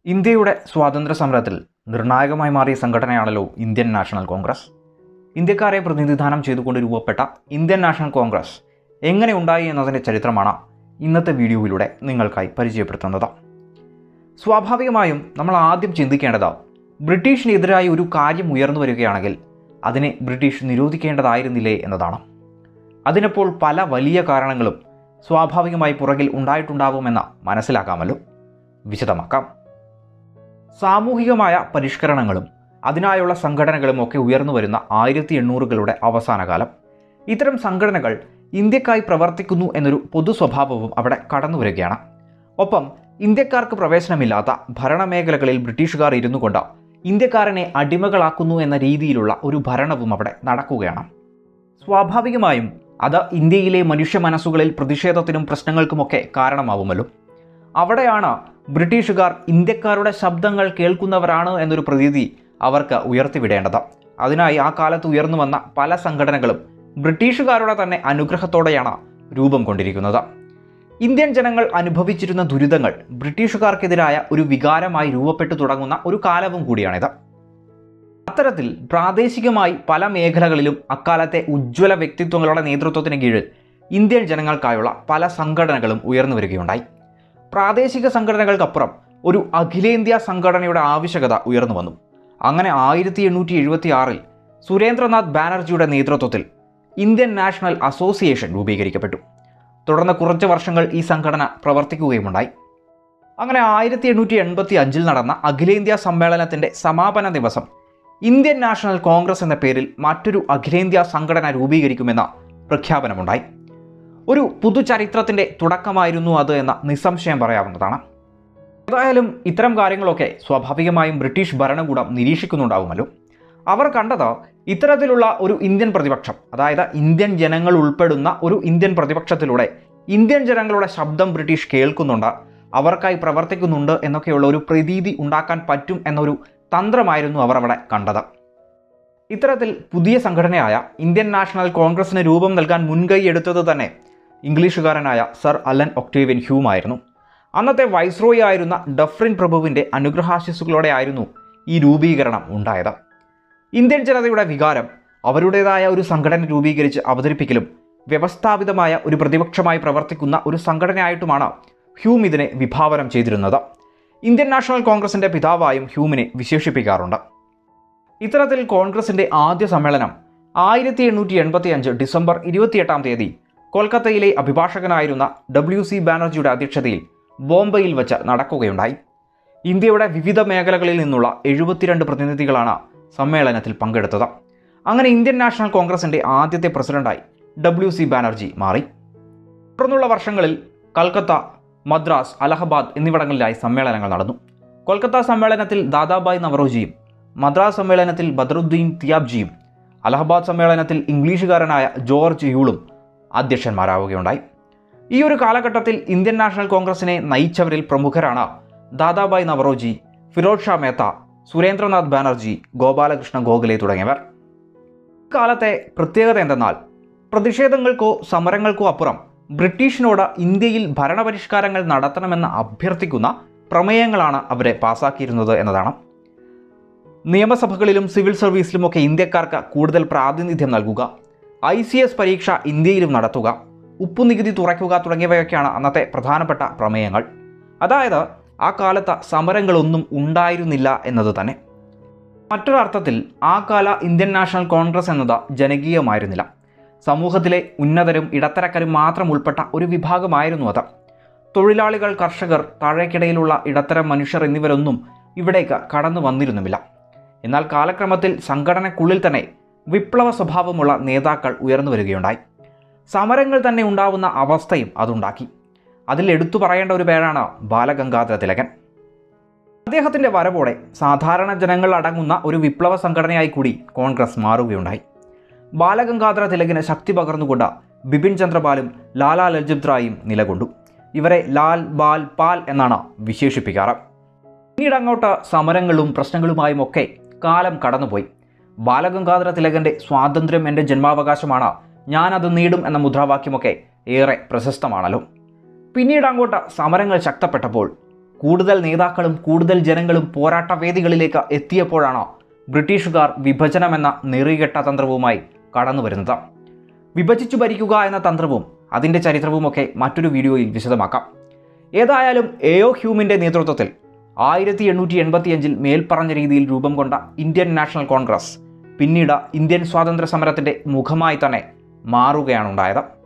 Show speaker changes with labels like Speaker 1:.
Speaker 1: ഇന്ത്യയുടെ സ്വാതന്ത്ര്യ സമരത്തിൽ നിർണായകമായി മാറിയ സംഘടനയാണല്ലോ ഇന്ത്യൻ നാഷണൽ കോൺഗ്രസ് ഇന്ത്യക്കാരെ പ്രതിനിധാനം ചെയ്തുകൊണ്ട് രൂപപ്പെട്ട ഇന്ത്യൻ നാഷണൽ കോൺഗ്രസ് എങ്ങനെ ഉണ്ടായി എന്നതിൻ്റെ ചരിത്രമാണ് ഇന്നത്തെ വീഡിയോയിലൂടെ നിങ്ങൾക്കായി പരിചയപ്പെടുത്തുന്നത് സ്വാഭാവികമായും നമ്മൾ ആദ്യം ചിന്തിക്കേണ്ടത് ബ്രിട്ടീഷിനെതിരായി ഒരു കാര്യം ഉയർന്നു വരികയാണെങ്കിൽ അതിനെ ബ്രിട്ടീഷ് നിരോധിക്കേണ്ടതായിരുന്നില്ലേ എന്നതാണ് അതിനപ്പോൾ പല വലിയ കാരണങ്ങളും സ്വാഭാവികമായി പുറകിൽ ഉണ്ടായിട്ടുണ്ടാകുമെന്ന് മനസ്സിലാക്കാമല്ലോ വിശദമാക്കാം സാമൂഹികമായ പരിഷ്കരണങ്ങളും അതിനായുള്ള സംഘടനകളും ഒക്കെ ഉയർന്നു വരുന്ന ആയിരത്തി എണ്ണൂറുകളുടെ അവസാന കാലം ഇത്തരം സംഘടനകൾ ഇന്ത്യക്കായി പ്രവർത്തിക്കുന്നു എന്നൊരു പൊതു സ്വഭാവവും അവിടെ കടന്നു വരികയാണ് ഒപ്പം ഇന്ത്യക്കാർക്ക് പ്രവേശനമില്ലാത്ത ഭരണമേഖലകളിൽ ബ്രിട്ടീഷുകാർ ഇരുന്നു കൊണ്ട് ഇന്ത്യക്കാരനെ അടിമകളാക്കുന്നു എന്ന രീതിയിലുള്ള ഒരു ഭരണവും അവിടെ നടക്കുകയാണ് സ്വാഭാവികമായും അത് ഇന്ത്യയിലെ മനുഷ്യ മനസ്സുകളിൽ പ്രതിഷേധത്തിനും പ്രശ്നങ്ങൾക്കുമൊക്കെ കാരണമാവുമല്ലോ അവിടെയാണ് ബ്രിട്ടീഷുകാർ ഇന്ത്യക്കാരുടെ ശബ്ദങ്ങൾ കേൾക്കുന്നവരാണ് എന്നൊരു പ്രതീതി അവർക്ക് ഉയർത്തിവിടേണ്ടത് അതിനായി ആ കാലത്ത് ഉയർന്നു വന്ന പല സംഘടനകളും ബ്രിട്ടീഷുകാരുടെ തന്നെ അനുഗ്രഹത്തോടെയാണ് രൂപം കൊണ്ടിരിക്കുന്നത് ഇന്ത്യൻ ജനങ്ങൾ അനുഭവിച്ചിരുന്ന ദുരിതങ്ങൾ ബ്രിട്ടീഷുകാർക്കെതിരായ ഒരു വികാരമായി രൂപപ്പെട്ടു തുടങ്ങുന്ന ഒരു കാലവും കൂടിയാണിത് അത്തരത്തിൽ പ്രാദേശികമായി പല മേഖലകളിലും അക്കാലത്തെ ഉജ്ജ്വല വ്യക്തിത്വങ്ങളുടെ നേതൃത്വത്തിന് കീഴിൽ ഇന്ത്യൻ ജനങ്ങൾക്കായുള്ള പല സംഘടനകളും ഉയർന്നു വരികയുണ്ടായി പ്രാദേശിക സംഘടനകൾക്കപ്പുറം ഒരു അഖിലേന്ത്യാ സംഘടനയുടെ ആവശ്യകത ഉയർന്നു വന്നു അങ്ങനെ ആയിരത്തി എണ്ണൂറ്റി എഴുപത്തി ആറിൽ സുരേന്ദ്രനാഥ് ബാനർജിയുടെ നേതൃത്വത്തിൽ ഇന്ത്യൻ നാഷണൽ അസോസിയേഷൻ രൂപീകരിക്കപ്പെട്ടു തുടർന്ന് കുറച്ച് വർഷങ്ങൾ ഈ സംഘടന പ്രവർത്തിക്കുകയുമുണ്ടായി അങ്ങനെ ആയിരത്തി എണ്ണൂറ്റി എൺപത്തി അഞ്ചിൽ നടന്ന അഖിലേന്ത്യാ സമ്മേളനത്തിൻ്റെ സമാപന ദിവസം ഇന്ത്യൻ നാഷണൽ കോൺഗ്രസ് എന്ന പേരിൽ മറ്റൊരു അഖിലേന്ത്യാ സംഘടന രൂപീകരിക്കുമെന്ന പ്രഖ്യാപനമുണ്ടായി ഒരു പുതുചരിത്രത്തിൻ്റെ തുടക്കമായിരുന്നു അത് എന്ന നിസ്സംശയം പറയാവുന്നതാണ് ഏതായാലും ഇത്തരം കാര്യങ്ങളൊക്കെ സ്വാഭാവികമായും ബ്രിട്ടീഷ് ഭരണകൂടം നിരീക്ഷിക്കുന്നുണ്ടാവുമല്ലോ അവർ കണ്ടത് ഇത്തരത്തിലുള്ള ഒരു ഇന്ത്യൻ പ്രതിപക്ഷം അതായത് ഇന്ത്യൻ ജനങ്ങൾ ഉൾപ്പെടുന്ന ഒരു ഇന്ത്യൻ പ്രതിപക്ഷത്തിലൂടെ ഇന്ത്യൻ ജനങ്ങളുടെ ശബ്ദം ബ്രിട്ടീഷ് കേൾക്കുന്നുണ്ട് അവർക്കായി പ്രവർത്തിക്കുന്നുണ്ട് എന്നൊക്കെയുള്ള ഒരു പ്രതീതി ഉണ്ടാക്കാൻ പറ്റും എന്നൊരു തന്ത്രമായിരുന്നു അവർ അവിടെ കണ്ടത് ഇത്തരത്തിൽ പുതിയ സംഘടനയായ ഇന്ത്യൻ നാഷണൽ കോൺഗ്രസിന് രൂപം നൽകാൻ മുൻകൈ എടുത്തത് തന്നെ ഇംഗ്ലീഷുകാരനായ സർ അലൻ ഒക്ടേവിയൻ ഹ്യൂം ആയിരുന്നു അന്നത്തെ വൈസ്രോയി ആയിരുന്ന ഡഫ്രിൻ പ്രഭുവിൻ്റെ അനുഗ്രഹാശിസുകളോടെ ആയിരുന്നു ഈ രൂപീകരണം ഉണ്ടായത് ഇന്ത്യൻ ജനതയുടെ വികാരം അവരുടേതായ ഒരു സംഘടന രൂപീകരിച്ച് അവതരിപ്പിക്കലും വ്യവസ്ഥാപിതമായ ഒരു പ്രതിപക്ഷമായി പ്രവർത്തിക്കുന്ന ഒരു സംഘടനയായിട്ടുമാണ് ഹ്യൂം ഇതിനെ വിഭാവനം ചെയ്തിരുന്നത് ഇന്ത്യൻ നാഷണൽ കോൺഗ്രസിൻ്റെ പിതാവായും ഹ്യൂമിനെ വിശേഷിപ്പിക്കാറുണ്ട് ഇത്തരത്തിൽ കോൺഗ്രസിൻ്റെ ആദ്യ സമ്മേളനം ആയിരത്തി എണ്ണൂറ്റി എൺപത്തി അഞ്ച് ഡിസംബർ ഇരുപത്തിയെട്ടാം തീയതി കൊൽക്കത്തയിലെ അഭിഭാഷകനായിരുന്ന ഡബ്ല്യു സി ബാനർജിയുടെ അധ്യക്ഷതയിൽ ബോംബെയിൽ വെച്ച് നടക്കുകയുണ്ടായി ഇന്ത്യയുടെ വിവിധ മേഖലകളിൽ നിന്നുള്ള എഴുപത്തിരണ്ട് പ്രതിനിധികളാണ് സമ്മേളനത്തിൽ പങ്കെടുത്തത് അങ്ങനെ ഇന്ത്യൻ നാഷണൽ കോൺഗ്രസിൻ്റെ ആദ്യത്തെ പ്രസിഡന്റായി ഡബ്ല്യു സി ബാനർജി മാറി തുടർന്നുള്ള വർഷങ്ങളിൽ കൽക്കത്ത മദ്രാസ് അലഹബാദ് എന്നിവിടങ്ങളിലായി സമ്മേളനങ്ങൾ നടന്നു കൊൽക്കത്ത സമ്മേളനത്തിൽ ദാദാബായ് നവറോജിയും മദ്രാസ് സമ്മേളനത്തിൽ ബദറുദ്ദീൻ തിയാബ്ജിയും അലഹബാദ് സമ്മേളനത്തിൽ ഇംഗ്ലീഷുകാരനായ ജോർജ് യൂളും അധ്യക്ഷന്മാരാവുകയുണ്ടായി ഈ ഒരു കാലഘട്ടത്തിൽ ഇന്ത്യൻ നാഷണൽ കോൺഗ്രസിനെ നയിച്ചവരിൽ പ്രമുഖരാണ് ദാദാബായ് നവറോജി ഫിറോസ് ഷാ മേത്ത സുരേന്ദ്രനാഥ് ബാനർജി ഗോപാലകൃഷ്ണ ഗോഖലെ തുടങ്ങിയവർ ഇക്കാലത്തെ പ്രത്യേകത എന്തെന്നാൽ പ്രതിഷേധങ്ങൾക്കോ സമരങ്ങൾക്കോ അപ്പുറം ബ്രിട്ടീഷിനോട് ഇന്ത്യയിൽ ഭരണപരിഷ്കാരങ്ങൾ നടത്തണമെന്ന് അഭ്യർത്ഥിക്കുന്ന പ്രമേയങ്ങളാണ് അവരെ പാസാക്കിയിരുന്നത് എന്നതാണ് നിയമസഭകളിലും സിവിൽ സർവീസിലുമൊക്കെ ഇന്ത്യക്കാർക്ക് കൂടുതൽ പ്രാതിനിധ്യം നൽകുക ഐ സി എസ് പരീക്ഷ ഇന്ത്യയിലും നടത്തുക ഉപ്പുനികുതി തുറയ്ക്കുക തുടങ്ങിയവയൊക്കെയാണ് അന്നത്തെ പ്രധാനപ്പെട്ട പ്രമേയങ്ങൾ അതായത് ആ കാലത്ത് സമരങ്ങളൊന്നും ഉണ്ടായിരുന്നില്ല എന്നത് തന്നെ മറ്റൊരർത്ഥത്തിൽ ആ കാല ഇന്ത്യൻ നാഷണൽ കോൺഗ്രസ് എന്നത് ജനകീയമായിരുന്നില്ല സമൂഹത്തിലെ ഉന്നതരും ഇടത്തരക്കാരും മാത്രം ഉൾപ്പെട്ട ഒരു വിഭാഗമായിരുന്നു അത് തൊഴിലാളികൾ കർഷകർ താഴേക്കിടയിലുള്ള ഇടത്തരം മനുഷ്യർ എന്നിവരൊന്നും ഇവിടേക്ക് കടന്നു വന്നിരുന്നുമില്ല എന്നാൽ കാലക്രമത്തിൽ സംഘടനക്കുള്ളിൽ തന്നെ വിപ്ലവ സ്വഭാവമുള്ള നേതാക്കൾ ഉയർന്നു വരികയുണ്ടായി സമരങ്ങൾ തന്നെ ഉണ്ടാവുന്ന അവസ്ഥയും അതുണ്ടാക്കി അതിൽ എടുത്തു പറയേണ്ട ഒരു പേരാണ് ബാലഗംഗാധര തിലകൻ അദ്ദേഹത്തിൻ്റെ വരവോടെ സാധാരണ ജനങ്ങൾ അടങ്ങുന്ന ഒരു വിപ്ലവ സംഘടനയായി കൂടി കോൺഗ്രസ് മാറുകയുണ്ടായി ബാലഗംഗാധര തിലകിന് ശക്തി പകർന്നുകൊണ്ട് ബിപിൻ ചന്ദ്രപാലും ലാലാ ലജിത് റായും നിലകൊണ്ടു ഇവരെ ലാൽ ബാൽ പാൽ എന്നാണ് വിശേഷിപ്പിക്കാറ് പിന്നീട് അങ്ങോട്ട് സമരങ്ങളും പ്രശ്നങ്ങളുമായും ഒക്കെ കാലം കടന്നുപോയി ബാലഗംഗാധര തിലകന്റെ സ്വാതന്ത്ര്യം എൻ്റെ ജന്മാവകാശമാണ് ഞാനത് നേടും എന്ന മുദ്രാവാക്യമൊക്കെ ഏറെ പ്രശസ്തമാണല്ലോ പിന്നീട് അങ്ങോട്ട് സമരങ്ങൾ ശക്തപ്പെട്ടപ്പോൾ കൂടുതൽ നേതാക്കളും കൂടുതൽ ജനങ്ങളും പോരാട്ട വേദികളിലേക്ക് എത്തിയപ്പോഴാണ് ബ്രിട്ടീഷുകാർ വിഭജനമെന്ന നെറികെട്ട തന്ത്രവുമായി കടന്നു വരുന്നത് വിഭജിച്ചു ഭരിക്കുക എന്ന തന്ത്രവും അതിൻ്റെ ചരിത്രവുമൊക്കെ മറ്റൊരു വീഡിയോയിൽ വിശദമാക്കാം ഏതായാലും എയോ ഹ്യൂമിൻ്റെ നേതൃത്വത്തിൽ ആയിരത്തി എണ്ണൂറ്റി എൺപത്തിയഞ്ചിൽ മേൽപ്പറഞ്ഞ രീതിയിൽ രൂപം കൊണ്ട ഇന്ത്യൻ നാഷണൽ കോൺഗ്രസ് പിന്നീട് ഇന്ത്യൻ സ്വാതന്ത്ര്യ സമരത്തിൻ്റെ മുഖമായി തന്നെ മാറുകയാണ് ഉണ്ടായത്